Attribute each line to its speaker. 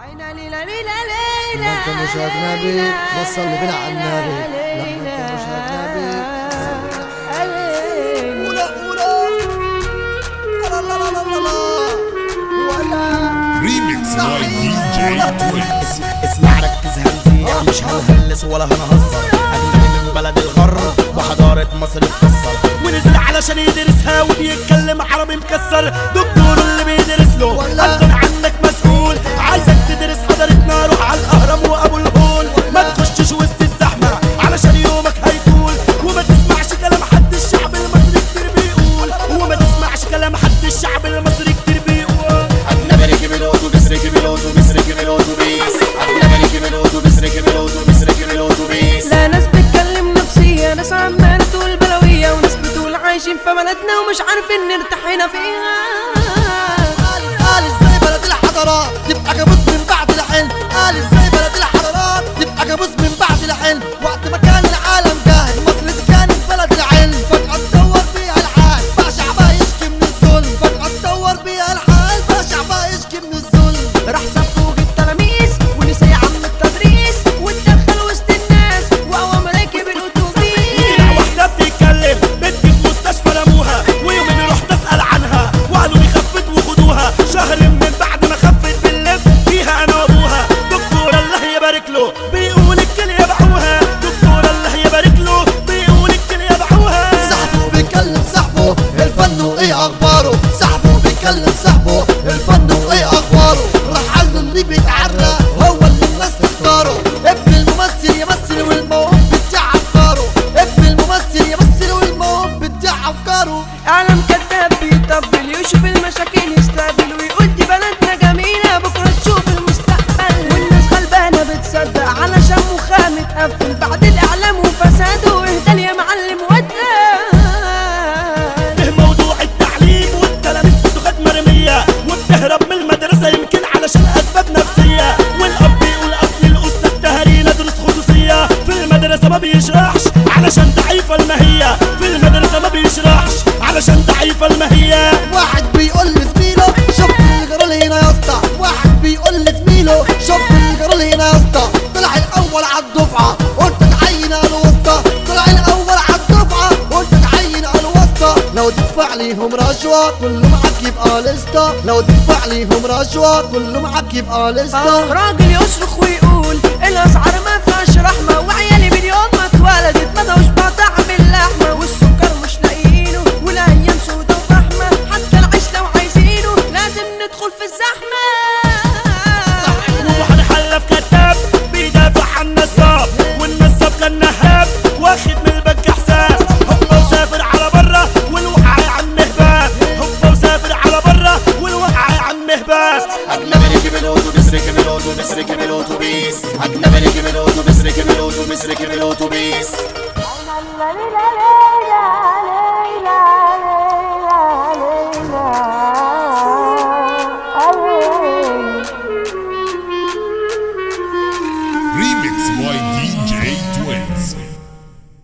Speaker 1: لما انت مش اجنبي وصل لي بنا على النبي لما انت مش اجنبي ولا ولا لا لا لا لا لا ولا
Speaker 2: ريميكس باي دي جي توينز
Speaker 3: اسمع ركز هنزيع مش هنهلس ولا هنهزر اجنبي من بلد الغرب وحضارة مصر تكسر ونزل علشان يدرسها وبيتكلم عربي مكسر دكتور اللي بيدرس له
Speaker 1: ولا.
Speaker 3: هتكون عنك مسؤول عايزك تدرس حضارتنا روح على الاهرام وابو الهول ما تخشش وسط الزحمة علشان يومك هيطول وما تسمعش كلام حد الشعب المصري كتير بيقول وما تسمعش كلام حد الشعب المصري كتير بيقول
Speaker 4: أجنبي ركب الأوتوبيس ركب الأوتوبيس ركب الأوتوبيس أجنبي ركب الأوتوبيس ركب الأوتوبيس ركب الأوتوبيس
Speaker 5: لا ناس بتتكلم نفسية ناس عمالة تقول بلوية وناس بتقول عايشين في بلدنا ومش عارفين نرتاح هنا فيها
Speaker 1: قال ازاي بلد الحضارات تبقى كابوس من بعد الحلم قال ازاي بلد الحضارات تبقى كابوس من بعد الحلم وقت ما كان العالم جاهل مصر دي كانت بلد العلم فجأة اتطور بيها الحال بقى شعبها يشكي من الظلم فجأة اتطور بيها الحال بقى شعبها يشكي من الظلم
Speaker 5: راح سفوق التلاميذ ونسي عم التدريس واتدخل وسط الناس وهو مراكب الاتوبيس
Speaker 3: طلع واحدة بتتكلم بنت في مستشفى رموها ويومين رحت اسأل عنها وقالوا لي خفت وخدوها شهر من بعد ما خفت باللف فيها انا وابوها دكتور الله يبارك له بيقول الكل يبيعوها دكتور الله يبارك له بيقول الكل يبيعوها
Speaker 1: صاحبه بيكلم صاحبه الفن وايه اخباره صاحبه بيكلم صاحبه الفن وايه اخباره راح قال له اللي بيتعرى هو اللي الناس تختاره ابن الممثل يمثل والموهوب بتاع افكاره ابن الممثل يمثل والموهوب بتاع افكاره
Speaker 5: اعلام كذاب بيطبل يشوف المشاكل يستقبل ويقول دي بلدنا جميلة بكرة تشوف المستقبل والناس غلبانة بتصدق علشان مخها متقفل بعد الإعلام وفساده اهدى يا معلم ودان
Speaker 3: ده موضوع التعليم والتلاميذ فتوخات مرمية وبتهرب من المدرسة يمكن علشان أسباب نفسية والأب بيقول أصل الأستاذ تهري ندرس خصوصية في المدرسة ما بيشرحش علشان ضعيفة الماهية في المدرسة ما بيشرحش علشان ضعيفة الماهية
Speaker 1: واحد بيقول لزميله شوف الجرال هنا يا اسطى واحد بيقول لزميله شوف الجرال هنا يا اسطى طلع الاول على الدفعه قلت تعين على الوسطى طلع الاول على الدفعه قلت تعين على الوسطى لو تدفع ليهم رشوه كله معاك يبقى لسطى لو تدفع ليهم رشوه كله معاك يبقى لسطى
Speaker 5: آه، راجل يصرخ ويقول الاسعار ما فيهاش رحمه وعيالي من يوم ما اتولدت ما دوش بطعم اللحمه والسكر مش لاقيينه والايام سودا وفحمه حتى العيش لو عايزينه لازم ندخل في الزحمه
Speaker 3: وهنحلف كتاب بيدافع عن النصاب والنصاب كان نهاب واخد من البنك حساب هو وسافر على برا والوقع عن مهباب هو وسافر على برا والوقع عن مهباب
Speaker 4: أجنبي ركب الأوتوبيس ركب الأوتوبيس ركب الأوتوبيس أجنبي ركب الأوتوبيس ركب الأوتوبيس ركب الأوتوبيس
Speaker 6: la la la la la